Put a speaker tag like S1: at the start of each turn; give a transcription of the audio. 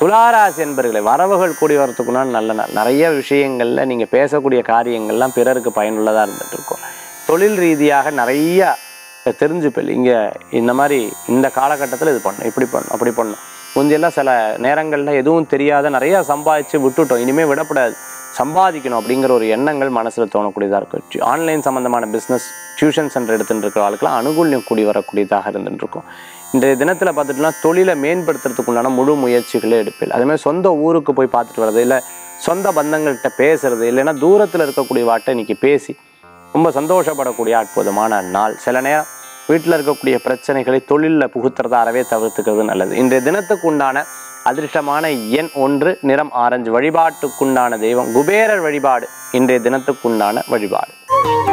S1: துளாராசி என்பர்களை வரவுகள் கூடி வரத்துக்குன்னா நல்ல நாள் நிறைய விஷயங்கள்ல நீங்க பேசக்கூடிய காரியங்கள்லாம் பிறருக்கு பயனுள்ளதா இருந்துட்டு இருக்கும் தொழில் ரீதியாக நிறைய தெரிஞ்சுப்பல் இங்க இந்த மாதிரி இந்த காலகட்டத்தில் இது பண்ணணும் இப்படி பண்ணணும் அப்படி பண்ணணும் முந்தையெல்லாம் சில நேரங்கள்ல எதுவும் தெரியாத நிறைய சம்பாதிச்சு விட்டுட்டோம் இனிமே விடக்கூடாது சம்பாதிக்கணும் அப்படிங்கிற ஒரு எண்ணங்கள் மனசுல தோணக்கூடியதாக இருக்கும் ஆன்லைன் சம்பந்தமான பிஸ்னஸ் டியூஷன் சென்டர் எடுத்துட்டு இருக்கிற ஆளுக்கெல்லாம் அனுகூல்யம் கூடி வரக்கூடியதாக இருந்துட்டு இருக்கும் இன்றைய தினத்துல பார்த்துட்டுனா தொழிலை மேம்படுத்துறதுக்கு உண்டான முழு முயற்சிகளே எடுப்பில் அதே மாதிரி சொந்த ஊருக்கு போய் பார்த்துட்டு வர்றது இல்லை சொந்த பந்தங்கள்கிட்ட பேசுறது இல்லைன்னா தூரத்தில் இருக்கக்கூடிய வாட்டை இன்னைக்கு பேசி ரொம்ப சந்தோஷப்படக்கூடிய அற்புதமான நாள் சில நேரம் வீட்டில் இருக்கக்கூடிய பிரச்சனைகளை தொழிலில் புகுத்துறத அறவே தவிர்த்துக்கிறது நல்லது இன்றைய தினத்துக்கு உண்டான அதிர்ஷ்டமான எண் ஒன்று நிறம் ஆரஞ்சு வழிபாட்டுக்குண்டான தெய்வம் குபேரர் வழிபாடு இன்றைய தினத்துக்குண்டான வழிபாடு